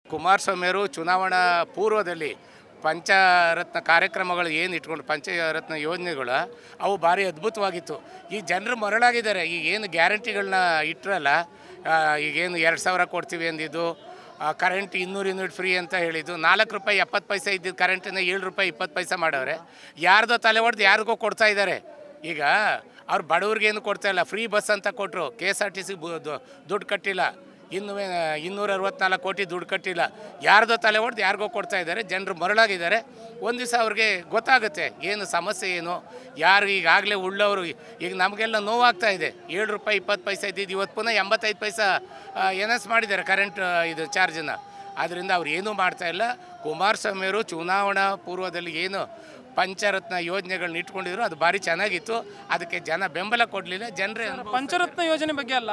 ಕುಮಾರಸ್ವಾಮಿಯವರು ಚುನಾವಣಾ ಪೂರ್ವದಲ್ಲಿ ಪಂಚರತ್ನ ಕಾರ್ಯಕ್ರಮಗಳು ಏನು ಇಟ್ಕೊಂಡು ಪಂಚರತ್ನ ಯೋಜನೆಗಳು ಅವು ಭಾರಿ ಅದ್ಭುತವಾಗಿತ್ತು ಈ ಜನರು ಮರಳಾಗಿದ್ದಾರೆ ಈಗ ಏನು ಗ್ಯಾರಂಟಿಗಳನ್ನ ಇಟ್ಟರಲ್ಲ ಈಗೇನು ಎರಡು ಸಾವಿರ ಕೊಡ್ತೀವಿ ಅಂದಿದ್ದು ಕರೆಂಟ್ ಇನ್ನೂರು ಯೂನಿಟ್ ಫ್ರೀ ಅಂತ ಹೇಳಿದ್ದು ನಾಲ್ಕು ರೂಪಾಯಿ ಎಪ್ಪತ್ತು ಪೈಸೆ ಇದ್ದಿದ್ದು ಕರೆಂಟನ್ನ ಏಳು ರೂಪಾಯಿ ಇಪ್ಪತ್ತು ಪೈಸೆ ಮಾಡವ್ರೆ ಯಾರ್ದೋ ತಲೆ ಹೊಡೆದು ಯಾರಿಗೋ ಕೊಡ್ತಾ ಇದ್ದಾರೆ ಈಗ ಅವ್ರು ಬಡವ್ರಿಗೇನು ಕೊಡ್ತಾ ಇಲ್ಲ ಫ್ರೀ ಬಸ್ ಅಂತ ಕೊಟ್ಟರು K S R T C ದುಡ್ಡು ಕಟ್ಟಿಲ್ಲ ಇನ್ನೂ ಇನ್ನೂರ ಅರವತ್ನಾಲ್ಕು ಕೋಟಿ ದುಡ್ಡು ಕಟ್ಟಿಲ್ಲ ಯಾರ್ದೋ ತಲೆ ಹೊಡೆದು ಯಾರಿಗೋ ಕೊಡ್ತಾ ಇದ್ದಾರೆ ಜನರು ಮರಳಾಗಿದ್ದಾರೆ ಒಂದು ದಿವಸ ಅವ್ರಿಗೆ ಗೊತ್ತಾಗುತ್ತೆ ಏನು ಸಮಸ್ಯೆ ಏನು ಯಾರು ಈಗಾಗಲೇ ಉಳ್ಳವರು ಈಗ ನಮಗೆಲ್ಲ ನೋವಾಗ್ತಾ ಇದೆ ಏಳು ರೂಪಾಯಿ ಇಪ್ಪತ್ತು ಪೈಸೆ ಇದ್ದಿದ್ದು ಇವತ್ತು ಪುನಃ ಎಂಬತ್ತೈದು ಪೈಸೆ ಎನ್ ಎಸ್ ಮಾಡಿದ್ದಾರೆ ಕರೆಂಟ್ ಇದು ಚಾರ್ಜನ್ನು ಆದ್ದರಿಂದ ಅವ್ರು ಏನೂ ಮಾಡ್ತಾ ಇಲ್ಲ ಕುಮಾರಸ್ವಾಮಿಯವರು ಚುನಾವಣಾ ಪೂರ್ವದಲ್ಲಿ ಏನು ಪಂಚರತ್ನ ಯೋಜನೆಗಳನ್ನ ಇಟ್ಕೊಂಡಿದ್ರು ಅದು ಭಾರಿ ಚೆನ್ನಾಗಿತ್ತು ಅದಕ್ಕೆ ಜನ ಬೆಂಬಲ ಕೊಡಲಿಲ್ಲ ಜನರೇ ಪಂಚರತ್ನ ಯೋಜನೆ ಬಗ್ಗೆ ಅಲ್ಲ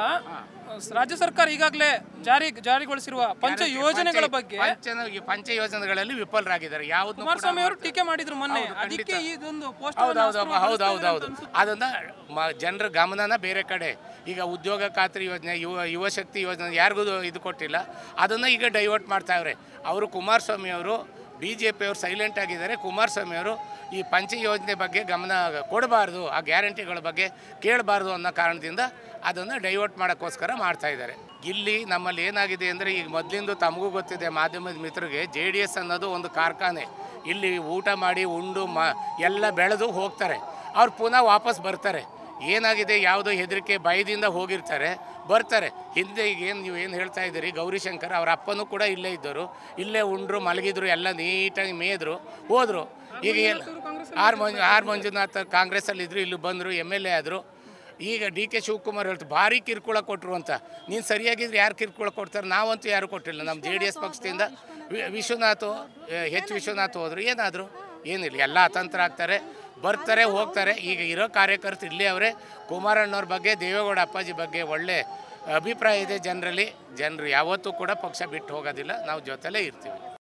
ರಾಜ್ಯ ಸರ್ಕಾರ ಈಗಾಗಲೇ ಜಾರಿ ಜಾರಿಗೊಳಿಸಿರುವ ಪಂಚ ಯೋಜನೆಗಳ ಬಗ್ಗೆ ಪಂಚ ಪಂಚ ಯೋಜನೆಗಳಲ್ಲಿ ವಿಫಲರಾಗಿದ್ದಾರೆ ಯಾವ್ದು ಕುಮಾರಸ್ವಾಮಿ ಅವರು ಟೀಕೆ ಮಾಡಿದ್ರು ಮೊನ್ನೆ ಅದಕ್ಕೆ ಇದೊಂದು ಪೋಸ್ಟ್ ಹೌದೌದು ಹೌದು ಹೌದು ಹೌದು ಅದನ್ನ ಮ ಜನರ ಗಮನನ ಬೇರೆ ಕಡೆ ಈಗ ಉದ್ಯೋಗ ಖಾತ್ರಿ ಯೋಜನೆ ಯುವ ಯುವಶಕ್ತಿ ಯೋಜನೆ ಯಾರಿಗೂ ಇದು ಕೊಟ್ಟಿಲ್ಲ ಅದನ್ನು ಈಗ ಡೈವರ್ಟ್ ಮಾಡ್ತಾವ್ರೆ ಅವರು ಕುಮಾರಸ್ವಾಮಿ ಅವರು ಬಿ ಜೆ ಪಿಯವರು ಸೈಲೆಂಟ್ ಆಗಿದ್ದಾರೆ ಕುಮಾರಸ್ವಾಮಿ ಅವರು ಈ ಪಂಚ ಯೋಜನೆ ಬಗ್ಗೆ ಗಮನ ಕೊಡಬಾರ್ದು ಆ ಗ್ಯಾರಂಟಿಗಳ ಬಗ್ಗೆ ಕೇಳಬಾರ್ದು ಅನ್ನೋ ಕಾರಣದಿಂದ ಅದನ್ನು ಡೈವರ್ಟ್ ಮಾಡೋಕ್ಕೋಸ್ಕರ ಮಾಡ್ತಾ ಇದ್ದಾರೆ ಇಲ್ಲಿ ನಮ್ಮಲ್ಲಿ ಏನಾಗಿದೆ ಅಂದರೆ ಈಗ ಮೊದಲಿಂದ ತಮಗೂ ಗೊತ್ತಿದೆ ಮಾಧ್ಯಮದ ಮಿತ್ರರಿಗೆ ಜೆ ಡಿ ಎಸ್ ಅನ್ನೋದು ಒಂದು ಕಾರ್ಖಾನೆ ಇಲ್ಲಿ ಊಟ ಮಾಡಿ ಉಂಡು ಮ ಎಲ್ಲ ಬೆಳೆದು ಹೋಗ್ತಾರೆ ಅವ್ರು ಪುನಃ ವಾಪಸ್ ಬರ್ತಾರೆ ಏನಾಗಿದೆ ಯಾವುದೋ ಹೆದರಿಕೆ ಭಯದಿಂದ ಹೋಗಿರ್ತಾರೆ ಬರ್ತಾರೆ ಹಿಂದೆ ಈಗ ಏನು ನೀವು ಏನು ಹೇಳ್ತಾ ಇದ್ದೀರಿ ಗೌರಿಶಂಕರ್ ಅವ್ರ ಅಪ್ಪನೂ ಕೂಡ ಇಲ್ಲೇ ಇದ್ದರು ಇಲ್ಲೇ ಉಂಡ್ರು ಮಲಗಿದ್ರು ಎಲ್ಲ ನೀಟಾಗಿ ಮೇದ್ರು ಹೋದರು ಈಗ ಎಲ್ಲ ಆರ್ ಮಂಜು ಆರ್ ಮಂಜುನಾಥ್ ಕಾಂಗ್ರೆಸ್ಸಲ್ಲಿದ್ದರು ಇಲ್ಲಿ ಬಂದರು ಎಮ್ ಎಲ್ ಎ ಆದರು ಈಗ ಡಿ ಕೆ ಶಿವಕುಮಾರ್ ಹೇಳ್ತು ಭಾರಿ ಕಿರುಕುಳ ಕೊಟ್ಟರು ಅಂತ ನೀನು ಸರಿಯಾಗಿದ್ರೆ ಯಾರು ಕಿರುಕುಳ ಕೊಡ್ತಾರೆ ನಾವಂತೂ ಯಾರು ಕೊಟ್ಟಿಲ್ಲ ನಮ್ಮ ಜೆ ಡಿ ಎಸ್ ಪಕ್ಷದಿಂದ ವಿ- ವಿಶ್ವನಾಥ್ ಹೆಚ್ ವಿಶ್ವನಾಥ್ ಹೋದರು ಏನಾದರು ಏನಿಲ್ಲ ಎಲ್ಲ ಅತಂತ್ರ ಆಗ್ತಾರೆ ಬರ್ತಾರೆ ಹೋಗ್ತಾರೆ ಈಗ ಇರೋ ಕಾರ್ಯಕರ್ತರು ಇಲ್ಲೇ ಅವರೇ ಕುಮಾರಣ್ಣವ್ರ ಬಗ್ಗೆ ದೇವೇಗೌಡ ಅಪ್ಪಾಜಿ ಬಗ್ಗೆ ಒಳ್ಳೆ ಅಭಿಪ್ರಾಯ ಇದೆ ಜನರಲ್ಲಿ ಜನರು ಯಾವತ್ತೂ ಕೂಡ ಪಕ್ಷ ಬಿಟ್ಟು ಹೋಗೋದಿಲ್ಲ ನಾವು ಜೊತೆಲೇ ಇರ್ತೀವಿ